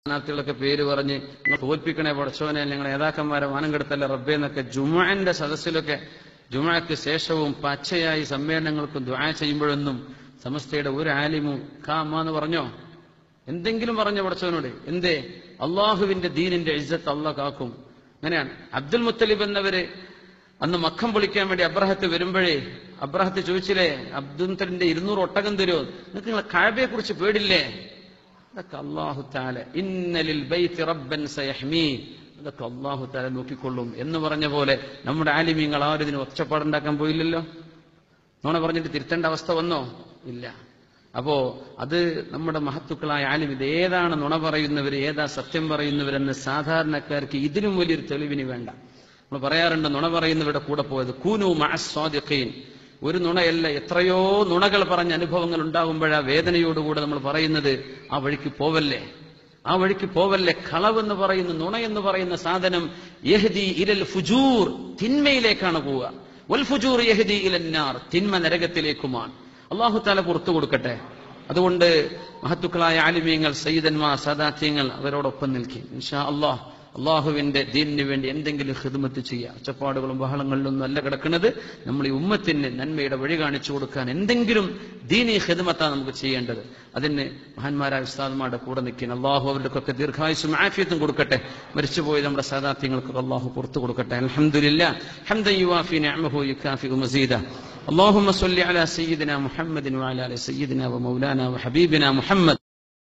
സ്ഥാനാർത്ഥികളൊക്കെ പേര് പറഞ്ഞ് നിങ്ങൾ തോൽപ്പിക്കണേ പടച്ചോനെ നിങ്ങൾ നേതാക്കന്മാരെ മാനം കെടുത്തല്ലേ റബ്ബേ എന്നൊക്കെ ജുമാന്റെ സദസ്സിലൊക്കെ ജുമാക്ക് ശേഷവും പച്ചയായി സമ്മേളനങ്ങൾക്കും ദ്വാ ചെയ്യുമ്പോഴൊന്നും സമസ്തയുടെ ഒരു ആലിമും കാമ എന്ന് പറഞ്ഞോ എന്തെങ്കിലും പറഞ്ഞോ പടച്ചവനോട് എന്തേ അള്ളാഹുവിന്റെ ദീനിന്റെ ഇജ്ജത്ത് അള്ളാഹ് കാക്കും അങ്ങനെയാണ് അബ്ദുൽ മുത്തലിബ് എന്നവര് അന്ന് മക്കം പൊളിക്കാൻ വേണ്ടി അബ്രഹത്ത് വരുമ്പോഴേ അബ്രഹത്ത് ചോദിച്ചില്ലേ അബ്ദുൽ മുത്തലിന്റെ ഇരുന്നൂറ് ഒട്ടകം തരുമോ നിങ്ങൾക്ക് നിങ്ങളെ കാഴ്ബയെ കുറിച്ച് പേടില്ലേ അതൊക്കെ അള്ളാഹു താല ഇന്നലിൽ ബൈത്ത് റബ്ബൻ സയഹ്മീ അതൊക്കെ അള്ളാഹു താല നോക്കിക്കൊള്ളും എന്ന് പറഞ്ഞ പോലെ നമ്മുടെ ആലിമീങ്ങൾ ആരും ഇതിന് ഒച്ചപ്പാടുണ്ടാക്കാൻ പോയില്ലല്ലോ നോണ പറഞ്ഞിട്ട് തിരുത്തേണ്ട അവസ്ഥ വന്നോ ഇല്ല അപ്പോ അത് നമ്മുടെ മഹത്തുക്കളായ ആലിം ഇത് ഏതാണ് നുണ പറയുന്നവർ ഏതാ സത്യം പറയുന്നവരെന്ന് സാധാരണക്കാർക്ക് ഇതിനും വലിയൊരു തെളിവിന് വേണ്ട നമ്മൾ പറയാറുണ്ട് നുണ പറയുന്നവരുടെ കൂടെ പോയത് കൂനു മഅസ്വാദിഖീൻ ഒരു നുണയല്ല എത്രയോ നുണകൾ പറഞ്ഞ അനുഭവങ്ങൾ ഉണ്ടാകുമ്പോഴാ വേദനയോടുകൂടെ നമ്മൾ പറയുന്നത് ആ വഴിക്ക് പോവല്ലേ ആ വഴിക്ക് പോവല്ലേ കളവെന്ന് പറയുന്ന നുണ എന്ന് പറയുന്ന സാധനം യഹ്ദി ഇലൽ ഫുജൂർ തിന്മയിലേക്കാണ് പോവുക വൽ ഫുജൂർ യഹ്ദി ഇലന്നാർ തിന്മ നരകത്തിലേക്കുമാണ് അള്ളാഹു താല പുറത്തു കൊടുക്കട്ടെ അതുകൊണ്ട് മഹത്തുക്കളായ ആലിമീങ്ങൾ സയ്യിദന്മാർ സദാത്യങ്ങൾ അവരോടൊപ്പം നിൽക്കും ഇൻഷാ അള്ളാഹ് അള്ളാഹുവിന്റെ ദീനിന് വേണ്ടി എന്തെങ്കിലും ഹിദ്മത്ത് ചെയ്യുക ഒച്ചപ്പാടുകളും ബഹളങ്ങളിലൊന്നും അല്ല കിടക്കുന്നത് നമ്മൾ ഈ ഉമ്മത്തിന് നന്മയുടെ വഴി കാണിച്ചു കൊടുക്കാൻ എന്തെങ്കിലും ദീനി ഹിദ്മത്താണ് നമുക്ക് ചെയ്യേണ്ടത് അതിന് മഹാന്മാരായ ഉസ്താദ്മാരുടെ കൂടെ നിൽക്കുന്ന അള്ളാഹു അവർക്കൊക്കെ ദീർഘായുസും ആഫിയത്തും കൊടുക്കട്ടെ മരിച്ചുപോയ നമ്മുടെ സാദാത്യങ്ങൾക്കൊക്കെ അള്ളാഹു പുറത്തു കൊടുക്കട്ടെ അലഹമുല്ല ഹംദൻ യുവാഫി നഅമഹു യുകാഫി മസീദ اللهم صل على سيدنا محمد وعلى ال سيدنا ومولانا وحبيبنا محمد